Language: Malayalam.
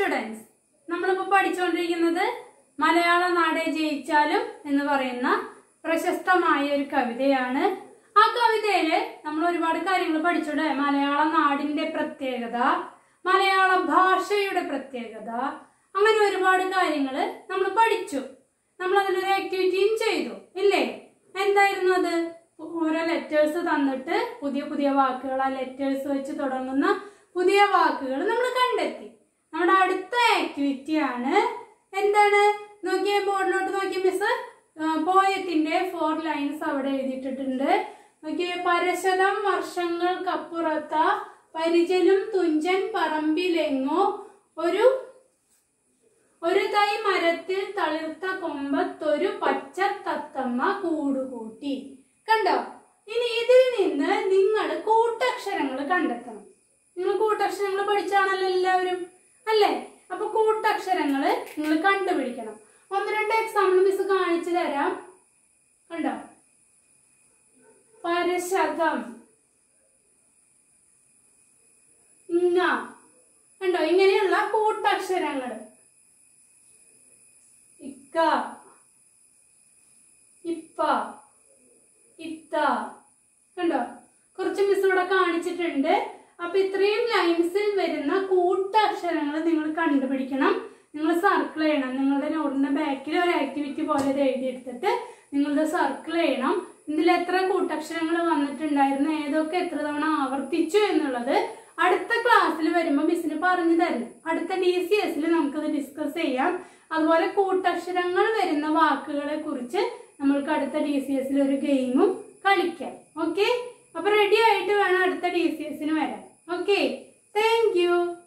സ്റ്റുഡൻസ് നമ്മളിപ്പോൾ പഠിച്ചുകൊണ്ടിരിക്കുന്നത് മലയാള നാടേ ജയിച്ചാലും എന്ന് പറയുന്ന പ്രശസ്തമായ ഒരു കവിതയാണ് ആ കവിതയില് നമ്മൾ ഒരുപാട് കാര്യങ്ങൾ പഠിച്ചോടെ മലയാള നാടിന്റെ പ്രത്യേകത മലയാള ഭാഷയുടെ പ്രത്യേകത അങ്ങനെ ഒരുപാട് കാര്യങ്ങൾ നമ്മൾ പഠിച്ചു നമ്മൾ അതിലൊരു ആക്ടിവിറ്റിയും ചെയ്തു ഇല്ലേ എന്തായിരുന്നു അത് ഓരോ ലെറ്റേഴ്സ് തന്നിട്ട് പുതിയ പുതിയ വാക്കുകൾ ആ ലെറ്റേഴ്സ് വെച്ച് തുടങ്ങുന്ന പുതിയ വാക്കുകൾ നമ്മൾ കണ്ടെത്തി നമ്മുടെ അടുത്ത ആക്ടിവിറ്റി ആണ് എന്താണ് നോക്കിയ ബോർഡിലോട്ട് നോക്കിയ മിസ് പോയത്തിന്റെ ഫോർ ലൈൻസ് അവിടെ എഴുതിയിട്ടിട്ടുണ്ട് നോക്കിയേ പരശതം വർഷങ്ങൾക്കപ്പുറത്ത പരിചലും തുഞ്ചൻ പറമ്പിലെങ്ങോ ഒരു ഒരു തൈ മരത്തിൽ തളിർത്ത കൊമ്പത്തൊരു പച്ച തത്തമ്മ കൂടുകൂട്ടി കണ്ടോ ഇനി ഇതിൽ നിന്ന് നിങ്ങൾ കൂട്ടക്ഷരങ്ങൾ കണ്ടെത്തണം നിങ്ങൾ കൂട്ടക്ഷരങ്ങൾ പഠിച്ചാണല്ലോ എല്ലാവരും അല്ലേ അപ്പൊ കൂട്ടക്ഷരങ്ങൾ നിങ്ങൾ കണ്ടുപിടിക്കണം ഒന്ന് രണ്ട് എക്സാമ്പിൾ മിസ് കാണിച്ചു തരാം കണ്ടോ പരശതം ഇങ്ങ കണ്ടോ ഇങ്ങനെയുള്ള കൂട്ടക്ഷരങ്ങൾ ഇക്ക ഇപ്പ ഇത്ത കണ്ടോ കുറച്ച് മിസ് ഇവിടെ കാണിച്ചിട്ടുണ്ട് അപ്പൊ ഇത്രയും ലൈൻസിൽ വരുന്ന കൂട്ടക്ഷരങ്ങൾ നിങ്ങൾ കണ്ടുപിടിക്കണം നിങ്ങൾ സർക്കിൾ ചെയ്യണം നിങ്ങളുടെ നോട്ടിന്റെ ബാക്കിൽ ഒരു ആക്ടിവിറ്റി പോലെ ഇത് എഴുതിയെടുത്തിട്ട് നിങ്ങളുടെ സർക്കിൾ ചെയ്യണം ഇതിൽ എത്ര കൂട്ടക്ഷരങ്ങൾ വന്നിട്ടുണ്ടായിരുന്നു ഏതൊക്കെ എത്ര തവണ ആവർത്തിച്ചു എന്നുള്ളത് അടുത്ത ക്ലാസ്സിൽ വരുമ്പോൾ മിസ്സിന് പറഞ്ഞു തരും അടുത്ത ഡി സി എസിൽ നമുക്കത് ഡിസ്കസ് ചെയ്യാം അതുപോലെ കൂട്ടക്ഷരങ്ങൾ വരുന്ന വാക്കുകളെ കുറിച്ച് നമ്മൾക്ക് അടുത്ത ഡി സി എസിൽ ഒരു ഗെയിമും കളിക്കാം ഓക്കെ അപ്പൊ റെഡി ആയിട്ട് വേണം അടുത്ത ഡി സി എസിന് വരാൻ ഓക്കെ താങ്ക് യു